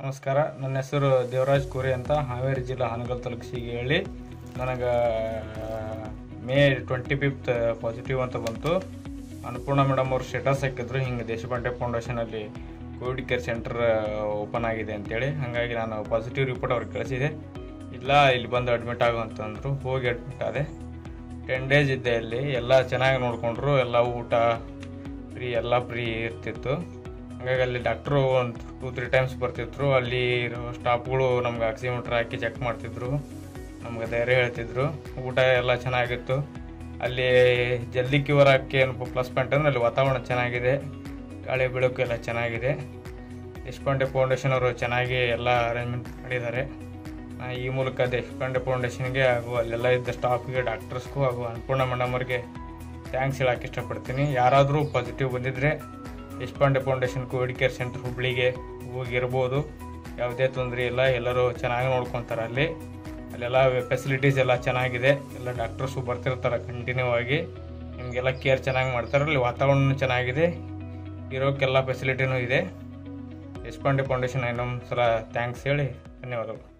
ನಮಸ್ಕಾರ ನನ್ನ ಹೆಸರು ದೇವರಾಜ್ ಕೋರಿ ಅಂತ ಹಾವೇರಿ ಜಿಲ್ಲಾ ಹಾನಗಲ್ ತಾಲೂಕು ಹೇಳಿ ನನಗೆ ಮೇ ಟ್ವೆಂಟಿ ಫಿಫ್ತ್ ಪಾಸಿಟಿವ್ ಅಂತ ಬಂತು ಅನ್ನಪೂರ್ಣ ಮೇಡಮ್ ಅವ್ರು ಸ್ಟೇಟಸ್ ಹಾಕಿದ್ರು ಹಿಂಗೆ ದೇಶಪಾಂಡೆ ಫೌಂಡೇಶನಲ್ಲಿ ಕೋವಿಡ್ ಕೇರ್ ಸೆಂಟರ್ ಓಪನ್ ಆಗಿದೆ ಅಂತೇಳಿ ಹಾಗಾಗಿ ನಾನು ಪಾಸಿಟಿವ್ ರಿಪೋರ್ಟ್ ಅವ್ರಿಗೆ ಕಳಿಸಿದೆ ಇಲ್ಲ ಇಲ್ಲಿ ಬಂದು ಅಡ್ಮಿಟ್ ಆಗು ಅಂತಂದರು ಹೋಗಿ ಅಡ್ಮಿಟ್ ಆದೆ ಟೆನ್ ಡೇಸ್ ಇದ್ದೆ ಅಲ್ಲಿ ಎಲ್ಲ ಚೆನ್ನಾಗಿ ನೋಡಿಕೊಂಡ್ರು ಎಲ್ಲ ಊಟ ಫ್ರೀ ಎಲ್ಲ ಫ್ರೀ ಇರ್ತಿತ್ತು ಹಾಗಾಗಿ ಅಲ್ಲಿ ಡಾಕ್ಟ್ರು ಒಂದು ಟೂ ತ್ರೀ ಟೈಮ್ಸ್ ಬರ್ತಿದ್ರು ಅಲ್ಲಿ ಇರೋ ಸ್ಟಾಫ್ಗಳು ನಮ್ಗೆ ಆಕ್ಸಿಮೀಟ್ರ್ ಹಾಕಿ ಚೆಕ್ ಮಾಡ್ತಿದ್ರು ನಮ್ಗೆ ಧೈರ್ಯ ಹೇಳ್ತಿದ್ರು ಊಟ ಎಲ್ಲ ಚೆನ್ನಾಗಿತ್ತು ಅಲ್ಲಿ ಜಲ್ದಿ ಕ್ಯೂರ್ ಹಾಕಿ ಏನು ಪ್ಲಸ್ ಪಾಯಿಂಟ್ ಅಂದರೆ ಅಲ್ಲಿ ವಾತಾವರಣ ಚೆನ್ನಾಗಿದೆ ಗಾಳಿ ಬೆಳಕು ಎಲ್ಲ ಚೆನ್ನಾಗಿದೆ ದೇಶಪಾಂಡೆ ಫೌಂಡೇಶನ್ ಅವರು ಚೆನ್ನಾಗಿ ಎಲ್ಲ ಅರೇಂಜ್ಮೆಂಟ್ ಮಾಡಿದ್ದಾರೆ ನಾ ಈ ಮೂಲಕ ದೇಶಪಾಂಡೆ ಫೌಂಡೇಶನ್ಗೆ ಹಾಗೂ ಅಲ್ಲೆಲ್ಲ ಇದ್ದ ಸ್ಟಾಫ್ಗೆ ಡಾಕ್ಟರ್ಸ್ಗೂ ಹಾಗೂ ಅನ್ನಪೂರ್ಣ ಮೇಡಮ್ ಅವ್ರಿಗೆ ಥ್ಯಾಂಕ್ಸ್ ಹೇಳಕ್ಕೆ ಇಷ್ಟಪಡ್ತೀನಿ ಯಾರಾದರೂ ಪಾಸಿಟಿವ್ ಬಂದಿದ್ದರೆ Deshpande foundation Covid care centre ಹುಬ್ಳಿಗೆ ಹೋಗಿರ್ಬೋದು ಯಾವುದೇ ತೊಂದರೆ ಇಲ್ಲ ಎಲ್ಲರೂ ಚೆನ್ನಾಗಿ ನೋಡ್ಕೊತಾರೆ ಅಲ್ಲಿ ಅಲ್ಲೆಲ್ಲ ಫೆಸಿಲಿಟೀಸ್ ಎಲ್ಲ ಚೆನ್ನಾಗಿದೆ ಎಲ್ಲ ಡಾಕ್ಟರ್ಸು ಬರ್ತಿರ್ತಾರೆ ಕಂಟಿನ್ಯೂ ಆಗಿ ನಿಮಗೆಲ್ಲ ಕೇರ್ ಚೆನ್ನಾಗಿ ಮಾಡ್ತಾರೆ ಅಲ್ಲಿ ವಾತಾವರಣ ಚೆನ್ನಾಗಿದೆ ಇರೋಕ್ಕೆಲ್ಲ ಫೆಸಿಲಿಟಿನೂ ಇದೆ ದೇಶಪಾಂಡೆ ಫೌಂಡೇಶನ್ ಇನ್ನೊಂದು ಸಲ ಥ್ಯಾಂಕ್ಸ್ ಹೇಳಿ ಧನ್ಯವಾದಗಳು